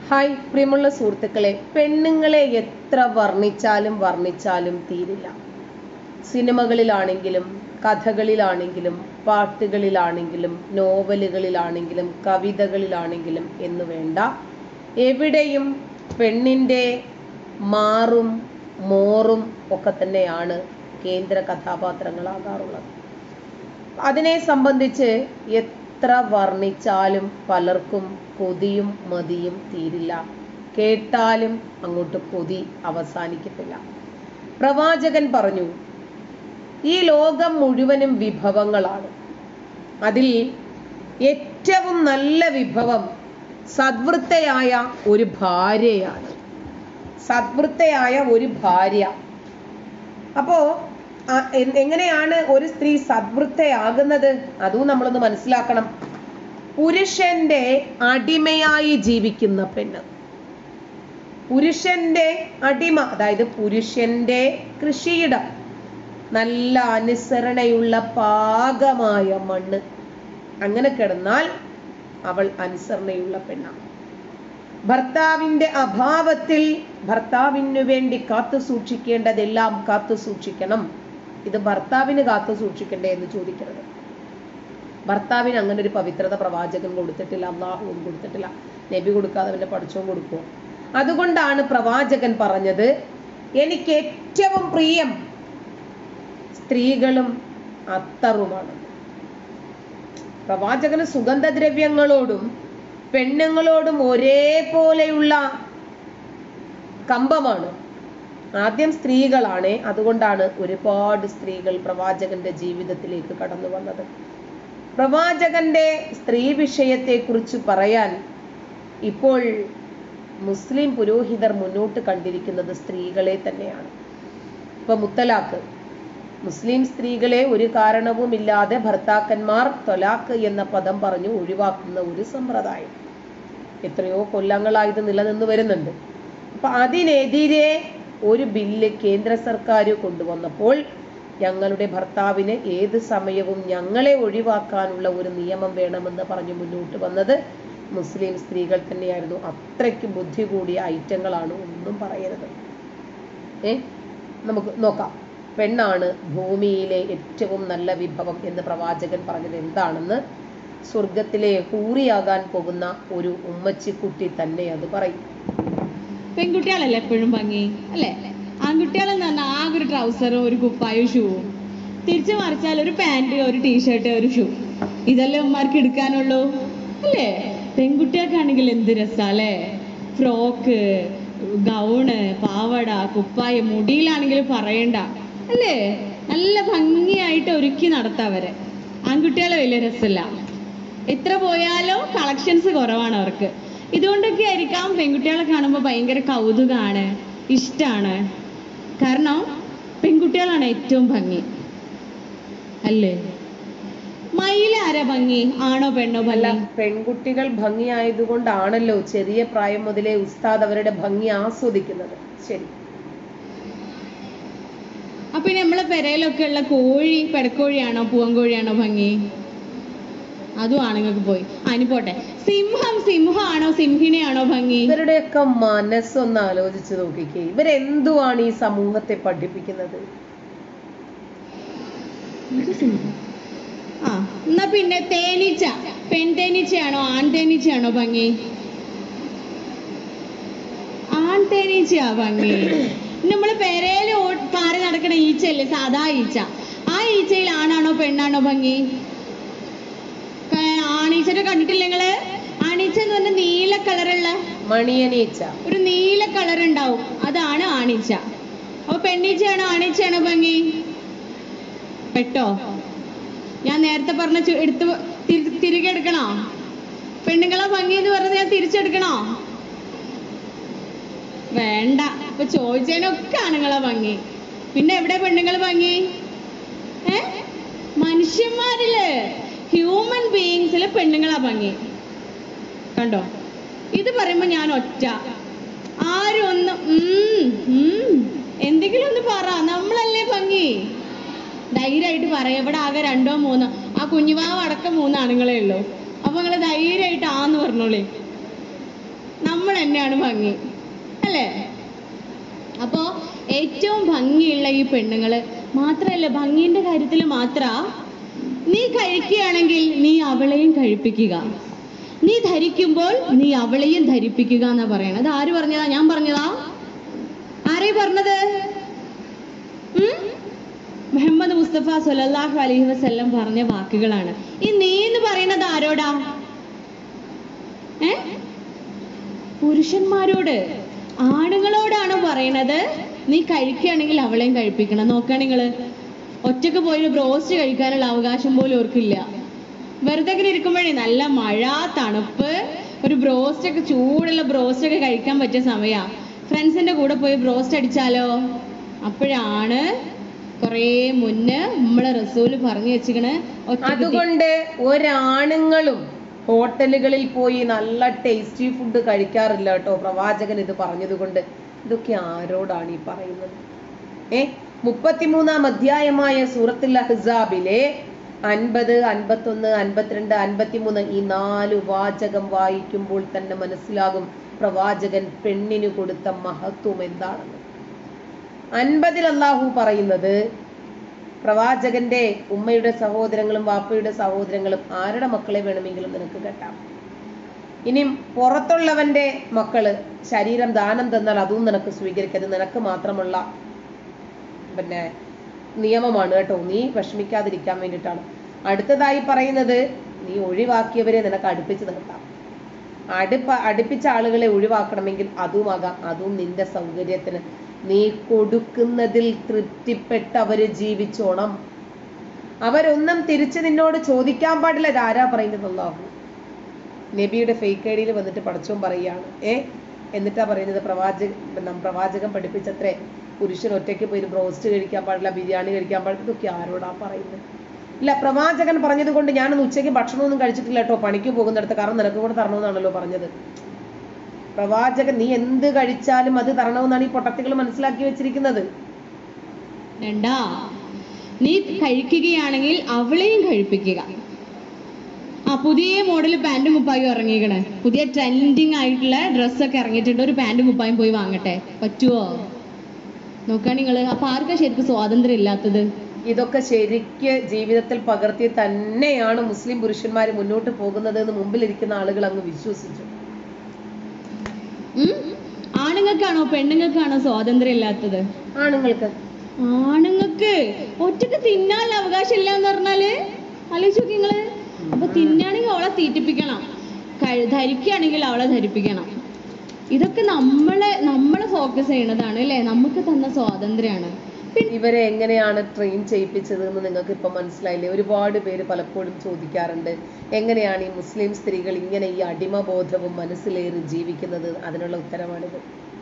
Hi പ്രിയമുള്ള സുഹൃത്തുക്കളെ പെണ്ണുങ്ങളെ എത്ര വർണ്ണിച്ചാലും വർണ്ണിച്ചാലും തീരില്ല സിനിമകളിലാണെങ്കിലും കഥകളിലാണെങ്കിലും പാട്ടുകളിലാണെങ്കിലും നോവലുകളിലാണെങ്കിലും കവിതകളിലാണെങ്കിലും എന്ന് വേണ്ട എവിടെയും പെണ്ണിൻ്റെ മാറും മോറും ഒക്കെ തന്നെയാണ് കേന്ദ്ര കഥാപാത്രങ്ങളാകാറുള്ളത് അതിനെ സംബന്ധിച്ച് എത്ര വർണ്ണിച്ചാലും പലർക്കും കൊതിയും മതിയും തീരില്ല കേട്ടാലും അങ്ങോട്ട് കൊതി അവസാനിക്കത്തില്ല പ്രവാചകൻ പറഞ്ഞു ഈ ലോകം മുഴുവനും വിഭവങ്ങളാണ് അതിൽ ഏറ്റവും നല്ല വിഭവം സദ്വൃത്തയായ ഒരു ഭാര്യയാണ് സദ്വൃത്തയായ ഒരു ഭാര്യ അപ്പോ ആ, എ- എങ്ങനെയാണ് ഒരു സ്ത്രീ സദ്വൃത്തയാകുന്നത് അതും നമ്മളൊന്ന് മനസ്സിലാക്കണം പുരുഷന്റെ അടിമയായി ജീവിക്കുന്ന പെണ്ണ് പുരുഷന്റെ അടിമ അതായത് പുരുഷന്റെ കൃഷിയിടം നല്ല അനുസരണയുള്ള പാകമായ മണ്ണ് അങ്ങനെ കിടന്നാൽ അവൾ അനുസരണയുള്ള പെണ്ണാണ് ഭർത്താവിന്റെ അഭാവത്തിൽ ഭർത്താവിനു വേണ്ടി കാത്തു സൂക്ഷിക്കേണ്ടതെല്ലാം കാത്തു സൂക്ഷിക്കണം ഇത് ഭർത്താവിന് കാത്തു സൂക്ഷിക്കണ്ടേ എന്ന് ചോദിക്കരുത് ഭർത്താവിന് അങ്ങനെ ഒരു പവിത്രത പ്രവാചകൻ കൊടുത്തിട്ടില്ല അള്ളാഹുവും കൊടുത്തിട്ടില്ല നബി കൊടുക്കാതെ അവന്റെ പഠിച്ചവും കൊടുക്കുമോ അതുകൊണ്ടാണ് പ്രവാചകൻ പറഞ്ഞത് എനിക്ക് ഏറ്റവും പ്രിയം സ്ത്രീകളും അത്തറുമാണ് പ്രവാചകന് സുഗന്ധദ്രവ്യങ്ങളോടും പെണ്ണുങ്ങളോടും ഒരേപോലെയുള്ള കമ്പമാണ് ആദ്യം സ്ത്രീകളാണ് അതുകൊണ്ടാണ് ഒരുപാട് സ്ത്രീകൾ പ്രവാചകന്റെ ജീവിതത്തിലേക്ക് കടന്നു വന്നത് പ്രവാചകന്റെ സ്ത്രീ വിഷയത്തെക്കുറിച്ച് പറയാൻ ഇപ്പോൾ മുസ്ലിം പുരോഹിതർ മുന്നോട്ട് കണ്ടിരിക്കുന്നത് സ്ത്രീകളെ തന്നെയാണ് ഇപ്പൊ മുത്തലാഖ് മുസ്ലിം സ്ത്രീകളെ ഒരു കാരണവുമില്ലാതെ ഭർത്താക്കന്മാർ തൊലാഖ് എന്ന പദം പറഞ്ഞു ഒഴിവാക്കുന്ന ഒരു സമ്പ്രദായം എത്രയോ കൊല്ലങ്ങളായി ഇത് നിലനിന്ന് വരുന്നുണ്ട് അപ്പൊ അതിനെതിരെ ഒരു ബില്ല് കേന്ദ്ര സർക്കാർ കൊണ്ടുവന്നപ്പോൾ ഞങ്ങളുടെ ഭർത്താവിന് ഏത് സമയവും ഞങ്ങളെ ഒഴിവാക്കാനുള്ള ഒരു നിയമം വേണമെന്ന് പറഞ്ഞു മുന്നോട്ട് വന്നത് മുസ്ലിം സ്ത്രീകൾ തന്നെയായിരുന്നു അത്രയ്ക്ക് ബുദ്ധി കൂടിയ ഐറ്റങ്ങളാണ് ഒന്നും പറയരുത് ഏ നമുക്ക് നോക്കാം പെണ്ണാണ് ഭൂമിയിലെ ഏറ്റവും നല്ല വിഭവം എന്ന് പ്രവാചകൻ പറഞ്ഞത് എന്താണെന്ന് സ്വർഗത്തിലെ ഹൂറിയാകാൻ പോകുന്ന ഒരു ഉമ്മച്ചിക്കുട്ടി തന്നെ അത് പറയും പെൺകുട്ടികളല്ലേ എപ്പോഴും ഭംഗി അല്ലേ ആൺകുട്ടികളെന്ന് പറഞ്ഞാൽ ആകെ ഒരു ട്രൗസറും ഒരു കുപ്പായും ഷൂവും തിരിച്ചു മറിച്ചാൽ ഒരു പാന്റ് ഒരു ടീഷർട്ട് ഒരു ഷൂ ഇതല്ലേ ഉമ്മാർക്ക് എടുക്കാനുള്ളൂ അല്ലേ പെൺകുട്ടികൾക്കാണെങ്കിൽ എന്ത് രസാ അല്ലേ ഫ്രോക്ക് ഗൗണ് പാവട കുപ്പായം മുടിയിലാണെങ്കിൽ പറയണ്ട അല്ലേ നല്ല ഭംഗിയായിട്ട് ഒരുക്കി നടത്താവരെ ആൺകുട്ടികളെ വലിയ രസമില്ല എത്ര പോയാലും കളക്ഷൻസ് കുറവാണ് അവർക്ക് ഇതുകൊണ്ടൊക്കെ ആയിരിക്കാം പെൺകുട്ടികളെ കാണുമ്പോൾ ഭയങ്കര കൗതുകമാണ് ഇഷ്ടമാണ് കാരണം പെൺകുട്ടികളാണ് ഏറ്റവും ഭംഗി അല്ലേ മയില് ആരാ ഭംഗി ആണോ പെണ്ണോ അല്ല ഭംഗി പെൺകുട്ടികൾ ഭംഗിയായതുകൊണ്ടാണല്ലോ ചെറിയ പ്രായം മുതലേ ഉസ്താദ് അവരുടെ ഭംഗി ആസ്വദിക്കുന്നത് ശരി അപ്പൊ ഇനി നമ്മളെ പെരയിലൊക്കെ ഉള്ള കോഴി പെടക്കോഴിയാണോ പൂവൻകോഴിയാണോ ഭംഗി അതും ആണുങ്ങൾക്ക് പോയി അതിന് പോട്ടെ സിംഹം സിംഹമാണോ സിംഹിണിയാണോ ഭംഗി ഇവരുടെയൊക്കെ മനസ്സൊന്ന് ആലോചിച്ച് നോക്കിക്കേ ഇവരെന്തുവാണ് ഈ സമൂഹത്തെ പഠിപ്പിക്കുന്നത് ആ എന്നാ പിന്നെ തേനീച്ച പെൺ തേനീച്ചയാണോ ആൺ തേനീച്ചയാണോ ഭംഗി ആൺ തേനീച്ചയാ ഭംഗി നമ്മള് പെരേല് ഓ- പാറി നടക്കണ ഈച്ചയല്ലേ സാധാ ഈച്ച ആ ഈച്ചയിൽ ആണാണോ പെണ്ണാണോ ഭംഗി ക- ആണീച്ചനെ കണ്ടിട്ടില്ല നിങ്ങള് ആണീച്ച എന്ന് പറഞ്ഞ നീല കളറുള്ള മണിയനീച്ച ഒരു നീല കളർ ഉണ്ടാവും അതാണ് ആണീച്ച അപ്പൊ പെണ്ണീച്ചയാണോ ആണീച്ചയാണോ ഭംഗി പെട്ടോ ഞാൻ നേരത്തെ പറഞ്ഞ ചു- എടുത്ത് തിരി- തിരികെ എടുക്കണോ പെണ്ണുങ്ങളെ ഭംഗി എന്ന് പറഞ്ഞത് ഞാൻ തിരിച്ചെടുക്കണോ വേണ്ട ഇപ്പൊ ചോദിച്ചതിനൊക്കെ ആണുങ്ങളെ ഭംഗി പിന്നെ എവിടെ പെണ്ണുങ്ങൾ ഭംഗി ഏ മനുഷ്യന്മാരില് ഹ്യൂമൻ ബീയിങ്സില് പെണ്ണുങ്ങളാ ഭംഗി കണ്ടോ ഇത് പറയുമ്പോ ഞാൻ ഒറ്റ ആരും ഒന്ന് ഉം, ഉം, എന്തെങ്കിലും ഒന്ന് പറ നമ്മളല്ലേ ഭംഗി ധൈര്യമായിട്ട് പറയാം ഇവിടെ ആകെ രണ്ടോ മൂന്നോ ആ കുഞ്ഞുമാവ് അടക്കം മൂന്ന് ആണുങ്ങളേ ഉള്ളൂ അപ്പൊ നിങ്ങള് ധൈര്യമായിട്ട് ആന്ന് പറഞ്ഞോളേ നമ്മൾ തന്നെയാണ് ഭംഗി അല്ലേ അപ്പോ ഏറ്റവും ഭംഗിയുള്ള ഈ പെണ്ണുങ്ങള് മാത്രല്ല ഭംഗിന്റെ കാര്യത്തിൽ മാത്ര നീ കഴിക്കുകയാണെങ്കിൽ നീ അവളെയും കഴിപ്പിക്കുക നീ ധരിക്കുമ്പോൾ നീ അവളെയും ധരിപ്പിക്കുക എന്നാ പറയണത് അത് ആര് പറഞ്ഞതാ ഞാൻ പറഞ്ഞതാ ആരേ പറഞ്ഞത് ഉം? മുഹമ്മദ് മുസ്തഫ സല്ലല്ലാഹു അലൈഹി വസല്ലം പറഞ്ഞ വാക്കുകളാണ് ഈ നീ എന്ന് പറയുന്നത് ആരോടാ ഏ പുരുഷന്മാരോട് ആണുങ്ങളോടാണ് പറയണത് നീ കഴിക്കുകയാണെങ്കിൽ അവളെയും കഴിപ്പിക്കണം നോക്കുക നിങ്ങള് ഒറ്റക്ക് പോയി ഒരു ബ്രോസ്റ്റ് കഴിക്കാനുള്ള അവകാശം പോലും ഓർക്കില്ല വെറുതെ ഇങ്ങനെ ഇരിക്കുമ്പോഴേ നല്ല മഴ തണുപ്പ് ഒരു ബ്രോസ്റ്റ് ഒക്കെ ചൂടുള്ള ബ്രോസ്റ്റ് ഒക്കെ കഴിക്കാൻ പറ്റിയ സമയാ ഫ്രണ്ട്സിന്റെ കൂടെ പോയി ബ്രോസ്റ്റ് അടിച്ചാലോ അപ്പോഴാണ് കുറേ മുന്നേ നമ്മളെ റസൂല് പറഞ്ഞു വെച്ചിക്കണ് ഒറ്റക്ക് തി- അതുകൊണ്ട് ഒരാണുങ്ങളും ഹോട്ടലുകളിൽ പോയി നല്ല ടേസ്റ്റി ഫുഡ് കഴിക്കാറില്ല കേട്ടോ പ്രവാചകൻ ഇത് പറഞ്ഞത് കൊണ്ട് ഇതൊക്കെ ആരോടാണ് ഈ പറയുന്നത് ഏ മുപ്പത്തിമൂന്നാം അധ്യായമായ സൂറത്തുൽ അഹ്സാബിലെ അൻപത് അൻപത്തൊന്ന് അൻപത്തിരണ്ട് അൻപത്തിമൂന്ന് ഈ നാല് വാചകം വായിക്കുമ്പോൾ തന്നെ മനസ്സിലാകും പ്രവാചകൻ പെണ്ണിന് കൊടുത്ത മഹത്വം എന്താണെന്ന് അൻപതിൽ അള്ളാഹു പറയുന്നത് പ്രവാചകന്റെ ഉമ്മയുടെ സഹോദരങ്ങളും വാപ്പയുടെ സഹോദരങ്ങളും ആരുടെ മക്കളെ വേണമെങ്കിലും നിനക്ക് കെട്ടാം ഇനി പുറത്തുള്ളവന്റെ മക്കള് ശരീരം ദാനം തന്നാൽ അതും നിനക്ക് സ്വീകരിക്കരുത് നിനക്ക് മാത്രമുള്ള പിന്നെ നിയമമാണ് കേട്ടോ നീ വിഷമിക്കാതിരിക്കാൻ വേണ്ടിയിട്ടാണ് അടുത്തതായി പറയുന്നത് നീ ഒഴിവാക്കിയവരെ നിനക്ക് അടുപ്പിച്ച് നിർത്താം അടുപ്പ അടുപ്പിച്ച ആളുകളെ ഒഴിവാക്കണമെങ്കിൽ അതുമാകാം അതും നിന്റെ സൗകര്യത്തിന് നീ കൊടുക്കുന്നതിൽ തൃപ്തിപ്പെട്ട് അവര് ജീവിച്ചോണം അവരൊന്നും തിരിച്ച് നിന്നോട് ചോദിക്കാൻ പാടില്ല ഇതാരാ പറയുന്നത് അല്ലാഹു നബിയുടെ ഫേക്ക് ഐഡിയിൽ വന്നിട്ട് പടച്ചോൻ പറയുകയാണ് ഏ എന്നിട്ടാ പറയുന്നത് പ്രവാചക നം- പ്രവാചകൻ പഠിപ്പിച്ചത്രേ പുരുഷൻ ഒറ്റയ്ക്ക് പോയി ബ്രോസ്റ്റ് കഴിക്കാൻ പാടില്ല ബിരിയാണി കഴിക്കാൻ പാടില്ല ഇതൊക്കെ ആരോടാ പറയുന്നത് ഇല്ല പ്രവാചകൻ പറഞ്ഞത് കൊണ്ട് ഞാനൊന്ന് ഉച്ചയ്ക്ക് ഭക്ഷണമൊന്നും കഴിച്ചിട്ടില്ല കേട്ടോ പണിക്ക് പോകുന്നിടത്ത് കാരണം നിനക്ക് കൂടെ തരണമെന്നാണല്ലോ പറഞ്ഞത് പ്രവാചകൻ നീ എന്ത് കഴിച്ചാലും അത് തരണമെന്നാണ് ഈ പൊട്ടത്തികൾ മനസ്സിലാക്കി വെച്ചിരിക്കുന്നത് രണ്ടാ നീ കഴിക്കുകയാണെങ്കിൽ അവളെയും കഴിപ്പിക്കുക ആ പുതിയ മോഡൽ പാന്റും കുപ്പായും ഇറങ്ങിക്കണേ പുതിയ ട്രെൻഡിങ് ആയിട്ടുള്ള ഡ്രസ്സൊക്കെ ഇറങ്ങിയിട്ടുണ്ട് ഒരു പാന്റും കുപ്പായും പോയി വാങ്ങട്ടെ പറ്റുവോ നോക്കുക നിങ്ങൾ അപ്പൊ ആർക്കാ ശരിക്കും സ്വാതന്ത്ര്യം ഇല്ലാത്തത് ഇതൊക്കെ ശരിക്ക് ജീവിതത്തിൽ പകർത്തി തന്നെയാണ് മുസ്ലിം പുരുഷന്മാർ മുന്നോട്ട് പോകുന്നത് എന്ന് മുമ്പിലിരിക്കുന്ന ആളുകൾ അങ്ങ് വിശ്വസിച്ചു ഉം? ആണുങ്ങൾക്കാണോ പെണ്ണുങ്ങൾക്കാണോ സ്വാതന്ത്ര്യം ഇല്ലാത്തത് ആണുങ്ങൾക്ക് ആണുങ്ങൾക്ക് ഒറ്റക്ക് തിന്നാൻ അവകാശം ഇല്ല എന്ന് പറഞ്ഞാല് ആലോചിച്ച് നോക്കി നിങ്ങള് അപ്പൊ തിന്നാണെങ്കിൽ അവളെ തീറ്റിപ്പിക്കണം കഴി- ധരിക്കുകയാണെങ്കിൽ അവളെ ധരിപ്പിക്കണം ഇതൊക്കെ നമ്മളെ നമ്മളെ ഫോക്കസ് ചെയ്യണതാണ് അല്ലേ നമുക്ക് തന്ന സ്വാതന്ത്ര്യമാണ് ഇവരെ എങ്ങനെയാണ് ട്രെയിൻ ചെയ്യിപ്പിച്ചത് എന്ന് നിങ്ങൾക്ക് ഇപ്പൊ മനസ്സിലായില്ലേ ഒരുപാട് പേര് പലപ്പോഴും ചോദിക്കാറുണ്ട് എങ്ങനെയാണ് ഈ മുസ്ലിം സ്ത്രീകൾ ഇങ്ങനെ ഈ അടിമബോധവും മനസ്സിലേറി ജീവിക്കുന്നത് അതിനുള്ള ഉത്തരമാണിത്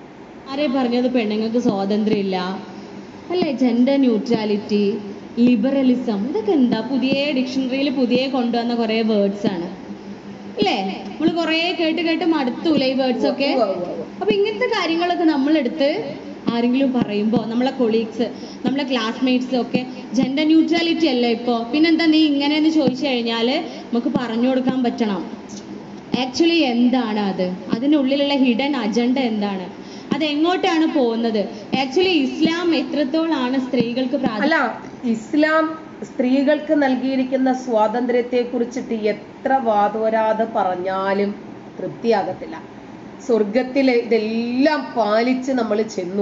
ആരെ പറഞ്ഞത് പെണ്ണുങ്ങൾക്ക് സ്വാതന്ത്ര്യം ഇല്ല അല്ലേ ജെൻഡർ ന്യൂട്രാലിറ്റി ലിബറലിസം ഇതൊക്കെ എന്താ പുതിയ ഡിക്ഷണറിയിൽ പുതിയ കൊണ്ടുവന്ന കുറെ വേർഡ്സ് ആണ് അല്ലേ നമ്മൾ കുറെ കേട്ട് കേട്ട് മടുത്തൂലേ ഈ വേർഡ്സ് ഒക്കെ ഉവ്വ് ഉവ്വ് ഉവ്വ്. അപ്പൊ ഇങ്ങനത്തെ കാര്യങ്ങളൊക്കെ നമ്മളെടുത്ത് ആരെങ്കിലും പറയുമ്പോൾ നമ്മളെ കൊളീഗ്സ് നമ്മളെ ക്ലാസ്മേറ്റ്സ് ഒക്കെ ജെൻഡർ ന്യൂട്രാലിറ്റി അല്ലേ ഇപ്പോ പിന്നെന്താ നീ ഇങ്ങനെയെന്ന് ചോദിച്ചു കഴിഞ്ഞാൽ നമുക്ക് പറഞ്ഞു കൊടുക്കാൻ പറ്റണം ആക്ച്വലി എന്താണ് അത് അതിനുള്ളിലുള്ള ഹിഡൻ അജണ്ട എന്താണ് അത് എങ്ങോട്ടാണ് പോകുന്നത് ആക്ച്വലി ഇസ്ലാം എത്രത്തോളാണ് സ്ത്രീകൾക്ക് പ്രാധാന്യം അല്ല ഇസ്ലാം സ്ത്രീകൾക്ക് നൽകിയിരിക്കുന്ന സ്വാതന്ത്ര്യത്തെ കുറിച്ചിട്ട് എത്ര വാതോരാതെ പറഞ്ഞാലും തൃപ്തിയാകത്തില്ല സ്വർഗത്തിൽ ഇതെല്ലാം പാലിച്ച് നമ്മൾ ചെന്നു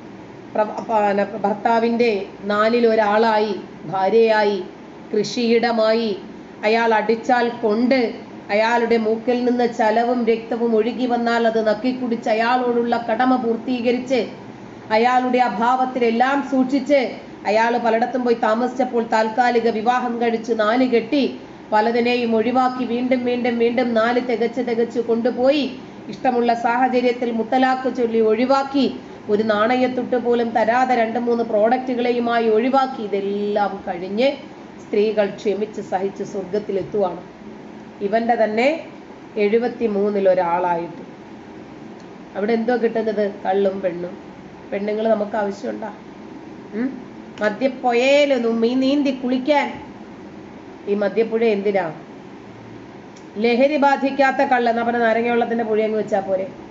പ്ര- പ- ഭർത്താവിൻ്റെ നാലിൽ ഒരാളായി ഭാര്യയായി കൃഷിയിടമായി അയാൾ അടിച്ചാൽ കൊണ്ട് അയാളുടെ മൂക്കിൽ നിന്ന് ചലവും രക്തവും ഒഴുകി വന്നാൽ അത് നക്കിക്കുടിച്ച് അയാളോടുള്ള കടമ പൂർത്തീകരിച്ച് അയാളുടെ അഭാവത്തിൽ എല്ലാം സൂക്ഷിച്ച് അയാൾ പലയിടത്തും പോയി താമസിച്ചപ്പോൾ താൽക്കാലിക വിവാഹം കഴിച്ച് നാല് കെട്ടി പലതിനെയും ഒഴിവാക്കി വീണ്ടും വീണ്ടും വീണ്ടും നാല് തികച്ച് തികച്ച് കൊണ്ടുപോയി ഇഷ്ടമുള്ള സാഹചര്യത്തിൽ മുത്തലാക്ക് ചൊല്ലി ഒഴിവാക്കി ഒരു നാണയത്തുട്ട് പോലും തരാതെ രണ്ട് മൂന്ന് പ്രോഡക്റ്റുകളെയുമായി ഒഴിവാക്കി ഇതെല്ലാം കഴിഞ്ഞ് സ്ത്രീകൾ ക്ഷമിച്ച് സഹിച്ച് സ്വർഗത്തിലെത്തുവാണ് ഇവന്റെ തന്നെ എഴുപത്തി മൂന്നിൽ ഒരാളായിട്ട് അവിടെ എന്തോ കിട്ടുന്നത് കള്ളും പെണ്ണും പെണ്ണുങ്ങൾ നമുക്ക് ആവശ്യമുണ്ടാ ഉം? മദ്യപ്പുഴയിലൊന്നും മീൻ നീന്തി കുളിക്കാൻ ഈ മദ്യപ്പുഴ എന്തിനാ ലഹരി ബാധിക്കാത്ത കള്ള് എന്നാ പറഞ്ഞ നാരങ്ങ വെള്ളത്തിന്റെ പുഴ അങ്ങ് വെച്ചാ പോരെ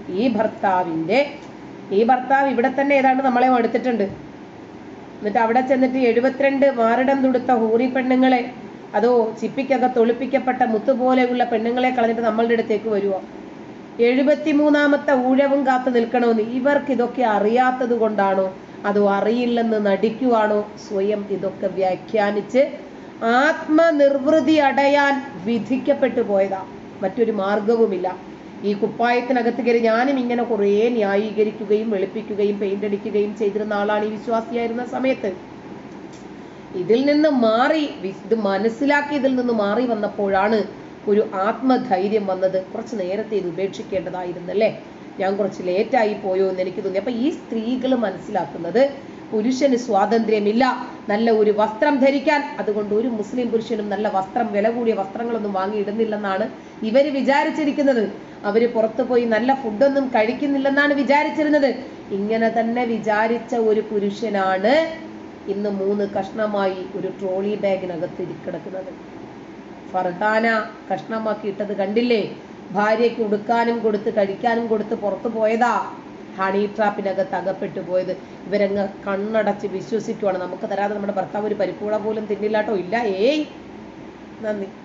ഈ ഭർത്താവിന്റെ ഈ ഭർത്താവ് ഇവിടെ തന്നെ ഏതാണ്ട് നമ്മളെ എടുത്തിട്ടുണ്ട് എന്നിട്ട് അവിടെ ചെന്നിട്ട് എഴുപത്തിരണ്ട് മാറിടം തുടുത്ത ഹൂറി പെണ്ണുങ്ങളെ അതോ ചിപ്പിക്കകത്ത് ഒളിപ്പിക്കപ്പെട്ട മുത്തുപോലെയുള്ള പെണ്ണുങ്ങളെ കളഞ്ഞിട്ട് നമ്മളുടെ അടുത്തേക്ക് വരുമോ എഴുപത്തിമൂന്നാമത്തെ ഊഴവും കാത്തു നിൽക്കണമെന്ന് ഇവർക്ക് ഇതൊക്കെ അറിയാത്തത് കൊണ്ടാണോ അതോ അറിയില്ലെന്ന് നടിക്കുവാണോ സ്വയം ഇതൊക്കെ വ്യാഖ്യാനിച്ച് ആത്മനിർവൃതി അടയാൻ വിധിക്കപ്പെട്ടു പോയതാ മറ്റൊരു മാർഗവുമില്ല ഈ കുപ്പായത്തിനകത്ത് കയറി ഞാനും ഇങ്ങനെ കുറേ ന്യായീകരിക്കുകയും വെളുപ്പിക്കുകയും പെയിന്റ് അടിക്കുകയും ചെയ്തിരുന്ന ആളാണ് ഈ വിശ്വാസിയായിരുന്ന സമയത്ത് ഇതിൽ നിന്ന് മാറി വി- ഇത് മനസ്സിലാക്കി ഇതിൽ നിന്ന് മാറി വന്നപ്പോഴാണ് ഒരു ആത്മധൈര്യം വന്നത് കുറച്ച് നേരത്തെ ഇത് ഉപേക്ഷിക്കേണ്ടതായിരുന്നല്ലേ ഞാൻ കുറച്ച് ലേറ്റായി പോയോ എന്ന് എനിക്ക് തോന്നി അപ്പൊ ഈ സ്ത്രീകൾ മനസ്സിലാക്കുന്നത് പുരുഷന് സ്വാതന്ത്ര്യമില്ല നല്ല ഒരു വസ്ത്രം ധരിക്കാൻ അതുകൊണ്ട് ഒരു മുസ്ലിം പുരുഷനും നല്ല വസ്ത്രം വില കൂടിയ വസ്ത്രങ്ങളൊന്നും വാങ്ങിയിടുന്നില്ലെന്നാണ് ഇവര് വിചാരിച്ചിരിക്കുന്നത് അവര് പുറത്തു പോയി നല്ല ഫുഡൊന്നും കഴിക്കുന്നില്ലെന്നാണ് വിചാരിച്ചിരുന്നത് ഇങ്ങനെ തന്നെ വിചാരിച്ച ഒരു പുരുഷനാണ് ഇന്ന് മൂന്ന് കഷ്ണമായി ഒരു ട്രോളി ബാഗിനകത്ത് ഇരിക്കിടക്കുന്നത് ഫർഹാന കഷ്ണമാക്കി ഇട്ടത് കണ്ടില്ലേ ഭാര്യയ്ക്ക് ഉടുക്കാനും കൊടുത്ത് കഴിക്കാനും കൊടുത്ത് പുറത്തു പോയതാ ഹണി ട്രാപ്പിനകത്ത് അകപ്പെട്ടു പോയത് ഇവരങ്ങ് കണ്ണടച്ച് വിശ്വസിക്കുവാണ് നമുക്ക് തരാതെ നമ്മുടെ ഭർത്താവ് ഒരു പരിപ്പൂള പോലും തിന്നില്ലാട്ടോ ഇല്ല ഏയ് നന്ദി